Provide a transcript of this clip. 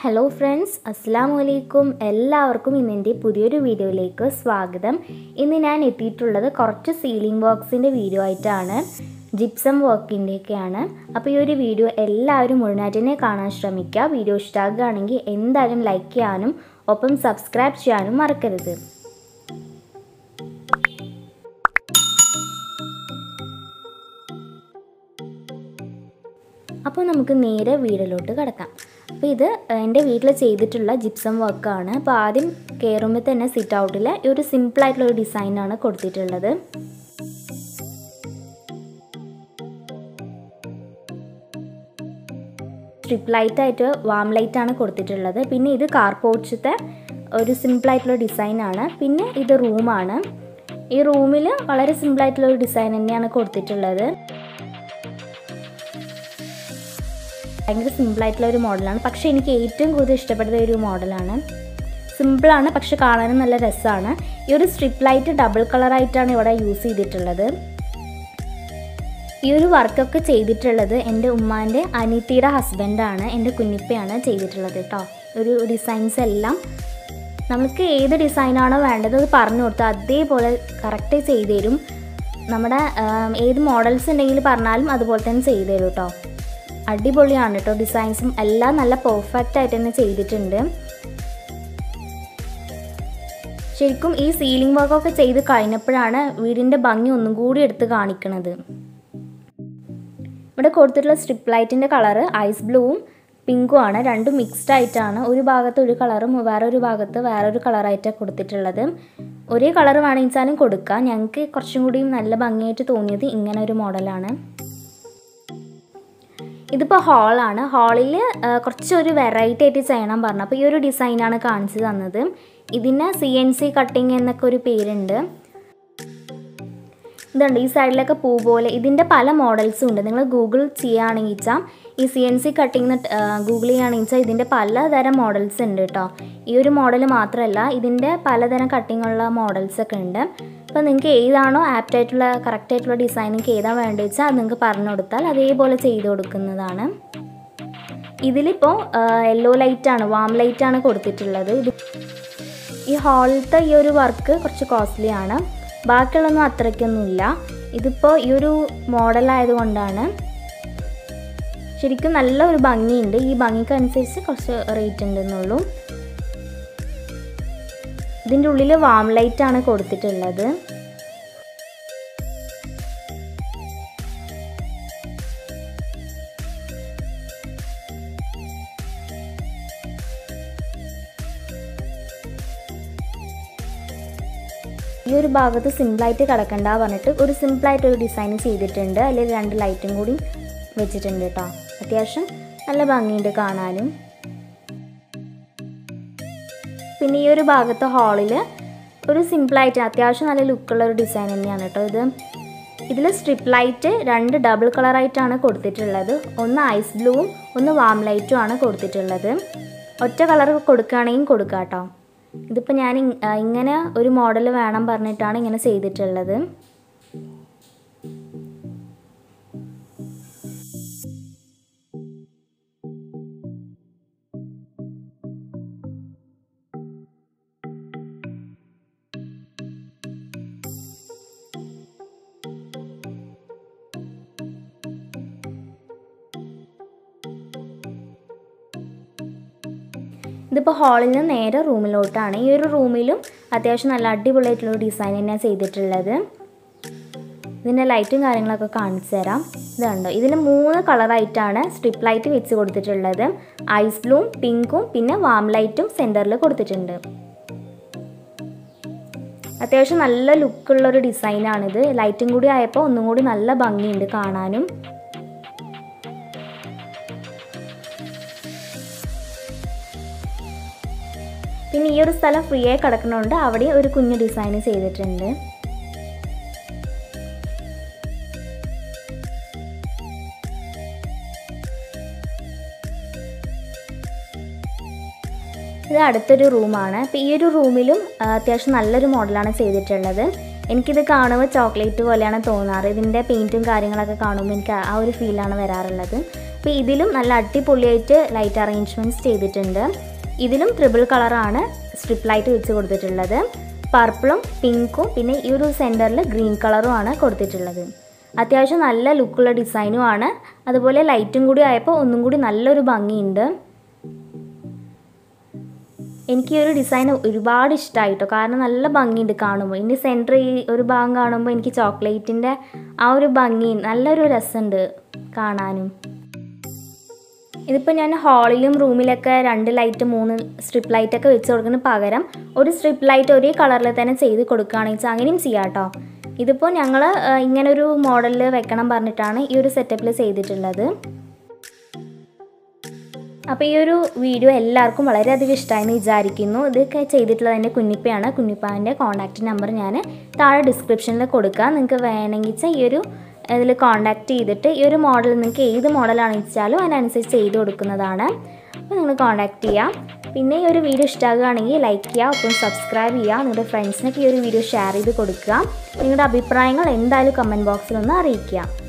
hello friends അസ്സാം വലൈക്കും എല്ലാവർക്കും ഇന്നെൻ്റെ പുതിയൊരു വീഡിയോയിലേക്ക് സ്വാഗതം ഇന്ന് ഞാൻ എത്തിയിട്ടുള്ളത് കുറച്ച് സീലിംഗ് വർക്ക്സിൻ്റെ വീഡിയോ ആയിട്ടാണ് ജിപ്സം വർക്കിൻ്റെയൊക്കെയാണ് അപ്പോൾ ഈ ഒരു വീഡിയോ എല്ലാവരും മുഴുവനായിട്ട് തന്നെ കാണാൻ ശ്രമിക്കുക വീഡിയോ ഇഷ്ടമാകുകയാണെങ്കിൽ എന്തായാലും ലൈക്ക് ചെയ്യാനും ഒപ്പം സബ്സ്ക്രൈബ് ചെയ്യാനും മറക്കരുത് അപ്പോൾ നമുക്ക് നേരെ വീടിലോട്ട് കിടക്കാം അപ്പോൾ ഇത് എൻ്റെ വീട്ടിൽ ചെയ്തിട്ടുള്ള ജിപ്സം വർക്കാണ് അപ്പോൾ ആദ്യം കയറുമ്പോൾ തന്നെ സിറ്റ് ഔട്ടിൽ ഈ ഒരു സിമ്പിളായിട്ടുള്ള ഒരു ഡിസൈനാണ് കൊടുത്തിട്ടുള്ളത് സ്ട്രിപ്പ് ലൈറ്റായിട്ട് വാം ലൈറ്റാണ് കൊടുത്തിട്ടുള്ളത് പിന്നെ ഇത് കാർ പോർച്ചത്തെ ഒരു സിമ്പിളായിട്ടുള്ള ഡിസൈനാണ് പിന്നെ ഇത് റൂമാണ് ഈ റൂമിൽ വളരെ സിമ്പിളായിട്ടുള്ള ഒരു ഡിസൈൻ തന്നെയാണ് കൊടുത്തിട്ടുള്ളത് ഭയങ്കര സിമ്പിളായിട്ടുള്ള ഒരു മോഡലാണ് പക്ഷേ എനിക്ക് ഏറ്റവും കൂടുതൽ ഇഷ്ടപ്പെട്ട ഒരു മോഡലാണ് സിമ്പിളാണ് പക്ഷെ കാണാനും നല്ല രസമാണ് ഈ ഒരു സ്ട്രിപ്പ് ലൈറ്റ് ഡബിൾ കളറായിട്ടാണ് ഇവിടെ യൂസ് ചെയ്തിട്ടുള്ളത് ഈ ഒരു വർക്കൊക്കെ ചെയ്തിട്ടുള്ളത് എൻ്റെ ഉമ്മാൻ്റെ അനിത്തിയുടെ ഹസ്ബൻഡാണ് എൻ്റെ കുഞ്ഞിപ്പയാണ് ചെയ്തിട്ടുള്ളത് കേട്ടോ ഒരു ഡിസൈൻസ് എല്ലാം നമുക്ക് ഏത് ഡിസൈനാണോ വേണ്ടത് അത് പറഞ്ഞു കൊടുത്താൽ അതേപോലെ കറക്റ്റ് ചെയ്തു തരും നമ്മുടെ ഏത് മോഡൽസ് ഉണ്ടെങ്കിൽ പറഞ്ഞാലും അതുപോലെ തന്നെ ചെയ്തു തരും കേട്ടോ അടിപൊളിയാണ് കേട്ടോ ഡിസൈൻസും എല്ലാം നല്ല പെർഫെക്റ്റ് ആയിട്ട് തന്നെ ചെയ്തിട്ടുണ്ട് ശരിക്കും ഈ സീലിംഗ് വർക്കൊക്കെ ചെയ്ത് കഴിഞ്ഞപ്പോഴാണ് വീടിൻ്റെ ഭംഗി ഒന്നും കൂടി എടുത്ത് കാണിക്കണത് ഇവിടെ കൊടുത്തിട്ടുള്ള സ്ട്രിപ്പ് ലൈറ്റിൻ്റെ കളറ് ഐസ് ബ്ലൂവും പിങ്കും ആണ് രണ്ടും മിക്സ്ഡ് ആയിട്ടാണ് ഒരു ഭാഗത്ത് ഒരു കളറും വേറെ ഒരു ഭാഗത്ത് വേറൊരു കളറായിട്ടാണ് കൊടുത്തിട്ടുള്ളത് ഒരേ കളർ വേണമെച്ചാലും കൊടുക്കാം ഞങ്ങൾക്ക് കുറച്ചും കൂടിയും നല്ല ഭംഗിയായിട്ട് തോന്നിയത് ഇങ്ങനെ ഒരു മോഡലാണ് ഇതിപ്പോൾ ഹാളാണ് ഹാളിൽ കുറച്ചൊരു വെറൈറ്റി ആയിട്ട് ചെയ്യണം പറഞ്ഞു അപ്പോൾ ഈ ഒരു ഡിസൈനാണ് കാണിച്ചു തന്നത് ഇതിന് സി എൻ സി കട്ടിങ് എന്നൊക്കെ ഒരു പേരുണ്ട് ഇതുണ്ട് ഈ സൈഡിലൊക്കെ പൂ പോലെ ഇതിൻ്റെ പല മോഡൽസും ഉണ്ട് നിങ്ങൾ ഗൂഗിൾ ചെയ്യുകയാണെങ്കിൽ വെച്ചാൽ ഈ C N C cutting Google ചെയ്യുകയാണെങ്കിൽ വെച്ചാൽ ഇതിൻ്റെ പലതരം മോഡൽസ് ഉണ്ട് കേട്ടോ ഈ ഒരു മോഡൽ മാത്രമല്ല ഇതിൻ്റെ പലതരം കട്ടിങ് ഉള്ള മോഡൽസ് ഒക്കെ ഉണ്ട് അപ്പോൾ നിങ്ങൾക്ക് ഏതാണോ ആപ്റ്റ് ആയിട്ടുള്ള കറക്റ്റ് ആയിട്ടുള്ള ഡിസൈൻ നിങ്ങൾക്ക് ഏതാണ് വേണ്ടത് വെച്ചാൽ അത് നിങ്ങൾക്ക് പറഞ്ഞു കൊടുത്താൽ അതേപോലെ ചെയ്ത് കൊടുക്കുന്നതാണ് ഇതിലിപ്പോൾ യെല്ലോ ലൈറ്റാണ് വാം ലൈറ്റാണ് കൊടുത്തിട്ടുള്ളത് ഇത് ഈ ഹാളിലത്തെ ഈ ഒരു വർക്ക് കുറച്ച് കോസ്റ്റ്ലി ആണ് ബാക്കിയുള്ളൊന്നും അത്രയ്ക്കൊന്നുമില്ല ഇതിപ്പോൾ ഈ ഒരു മോഡലായതുകൊണ്ടാണ് ശരിക്കും നല്ല ഒരു ഭംഗിയുണ്ട് ഈ ഭംഗിക്കനുസരിച്ച് കുറച്ച് റേറ്റ് ഉണ്ടെന്നുള്ളൂ ഇതിൻ്റെ ഉള്ളിൽ വാം ലൈറ്റ് ആണ് കൊടുത്തിട്ടുള്ളത് ഈ ഒരു ഭാഗത്ത് സിമ്പിളായിട്ട് കിടക്കണ്ട പറഞ്ഞിട്ട് ഒരു സിമ്പിളായിട്ട് ഒരു ഡിസൈൻ ചെയ്തിട്ടുണ്ട് അതിൽ രണ്ട് ലൈറ്റും കൂടി വെച്ചിട്ടുണ്ട് കേട്ടോ അത്യാവശ്യം നല്ല ഭംഗിയുണ്ട് കാണാനും പിന്നെ ഈ ഒരു ഭാഗത്ത് ഹാളിൽ ഒരു സിമ്പിളായിട്ട് അത്യാവശ്യം നല്ല ലുക്കുള്ള ഒരു ഡിസൈൻ തന്നെയാണ് കേട്ടോ ഇത് ഇതിൽ സ്ട്രിപ്പ് ലൈറ്റ് രണ്ട് ഡബിൾ കളറായിട്ടാണ് കൊടുത്തിട്ടുള്ളത് ഒന്ന് ഐസ് ബ്ലൂവും ഒന്ന് വാം ലൈറ്റും ആണ് കൊടുത്തിട്ടുള്ളത് ഒറ്റ കളർ കൊടുക്കുകയാണെങ്കിൽ കൊടുക്കാം കേട്ടോ ഇതിപ്പോൾ ഞാൻ ഇങ്ങനെ ഒരു മോഡൽ വേണം പറഞ്ഞിട്ടാണ് ഇങ്ങനെ ചെയ്തിട്ടുള്ളത് ഇതിപ്പോൾ ഹാളിൽ നിന്ന് നേരെ റൂമിലോട്ടാണ് ഈ ഒരു റൂമിലും അത്യാവശ്യം നല്ല അടിപൊളിയായിട്ടുള്ള ഡിസൈൻ തന്നെയാണ് ചെയ്തിട്ടുള്ളത് ഇതിൻ്റെ ലൈറ്റും കാര്യങ്ങളൊക്കെ കാണിച്ചു തരാം ഇതുണ്ടോ ഇതിൽ മൂന്ന് കളറായിട്ടാണ് സ്ട്രിപ്പ് ലൈറ്റ് വെച്ച് കൊടുത്തിട്ടുള്ളത് ഐസ് ബ്ലൂവും പിങ്കും പിന്നെ വാം ലൈറ്റും സെൻറ്ററിൽ കൊടുത്തിട്ടുണ്ട് അത്യാവശ്യം നല്ല ലുക്കുള്ളൊരു ഡിസൈനാണിത് ലൈറ്റും കൂടി ആയപ്പോൾ ഒന്നും കൂടി നല്ല ഭംഗിയുണ്ട് കാണാനും പിന്നെ ഈ ഒരു സ്ഥലം ഫ്രീ ആയി കിടക്കുന്നതുകൊണ്ട് അവിടെ ഒരു കുഞ്ഞു ഡിസൈൻ ചെയ്തിട്ടുണ്ട് ഇത് അടുത്തൊരു റൂമാണ് അപ്പോൾ ഈ ഒരു റൂമിലും അത്യാവശ്യം നല്ലൊരു മോഡലാണ് ചെയ്തിട്ടുള്ളത് എനിക്കിത് കാണുമ്പോൾ ചോക്ലേറ്റ് പോലെയാണ് തോന്നാറ് ഇതിൻ്റെ പെയിൻറ്റും കാര്യങ്ങളൊക്കെ കാണുമ്പോൾ എനിക്ക് ആ ഒരു ഫീലാണ് വരാറുള്ളത് അപ്പോൾ ഇതിലും നല്ല അടിപൊളിയായിട്ട് ലൈറ്റ് അറേഞ്ച്മെൻറ്റ്സ് ചെയ്തിട്ടുണ്ട് ഇതിലും ട്രിപ്പിൾ കളറാണ് സ്ട്രിപ്പ് ലൈറ്റ് വെച്ച് കൊടുത്തിട്ടുള്ളത് പർപ്പിളും പിങ്കും പിന്നെ ഈ ഒരു സെൻറ്ററിൽ ഗ്രീൻ കളറുമാണ് കൊടുത്തിട്ടുള്ളത് അത്യാവശ്യം നല്ല ലുക്കുള്ള ഡിസൈനും ആണ് അതുപോലെ ലൈറ്റും കൂടി ആയപ്പോൾ ഒന്നും കൂടി നല്ലൊരു ഭംഗിയുണ്ട് എനിക്ക് ഈ ഒരു ഡിസൈൻ ഒരുപാട് ഇഷ്ടമായിട്ടോ കാരണം നല്ല ഭംഗിയുണ്ട് കാണുമ്പോൾ ഇനി സെൻറ്റർ ഈ ഒരു ഭാഗം കാണുമ്പോൾ എനിക്ക് ചോക്ലേറ്റിൻ്റെ ആ ഒരു ഭംഗി നല്ലൊരു രസമുണ്ട് കാണാനും ഇതിപ്പോൾ ഞാൻ ഹാളിലും റൂമിലൊക്കെ രണ്ട് ലൈറ്റ് മൂന്ന് സ്ട്രിപ്പ് ലൈറ്റൊക്കെ വെച്ച് കൊടുക്കുന്നതിന് പകരം ഒരു സ്ട്രിപ്പ് ലൈറ്റ് ഒരേ കളറിൽ തന്നെ ചെയ്ത് കൊടുക്കുകയാണെന്ന് വെച്ചാൽ അങ്ങനെയും ചെയ്യാം കേട്ടോ ഇതിപ്പോൾ ഞങ്ങൾ ഇങ്ങനൊരു മോഡലിൽ വെക്കണം പറഞ്ഞിട്ടാണ് ഈ ഒരു സെറ്റപ്പിൽ ചെയ്തിട്ടുള്ളത് അപ്പോൾ ഈ ഒരു വീഡിയോ എല്ലാവർക്കും വളരെയധികം ഇഷ്ടമായെന്ന് വിചാരിക്കുന്നു ഇതൊക്കെ ചെയ്തിട്ടുള്ളത് എൻ്റെ കുഞ്ഞിപ്പയാണ് കുഞ്ഞിപ്പാൻ്റെ കോൺടാക്റ്റ് നമ്പർ ഞാൻ താഴെ ഡിസ്ക്രിപ്ഷനിൽ കൊടുക്കാം നിങ്ങൾക്ക് വേണമെങ്കിൽ വെച്ചാൽ ഈ ഒരു ഇതിൽ കോൺടാക്റ്റ് ചെയ്തിട്ട് ഈ ഒരു മോഡൽ നിങ്ങൾക്ക് ഏത് മോഡലാണെന്ന് വെച്ചാലും അതിനനുസരിച്ച് ചെയ്ത് കൊടുക്കുന്നതാണ് അപ്പോൾ നിങ്ങൾ കോൺടാക്റ്റ് ചെയ്യാം പിന്നെ ഈ ഒരു വീഡിയോ ഇഷ്ടമാകുകയാണെങ്കിൽ ലൈക്ക് ചെയ്യുക ഒപ്പം സബ്സ്ക്രൈബ് ചെയ്യുക നിങ്ങളുടെ ഫ്രണ്ട്സിനൊക്കെ ഈ ഒരു വീഡിയോ ഷെയർ ചെയ്ത് കൊടുക്കുക നിങ്ങളുടെ അഭിപ്രായങ്ങൾ എന്തായാലും കമൻറ്റ് ബോക്സിൽ ഒന്ന് അറിയിക്കുക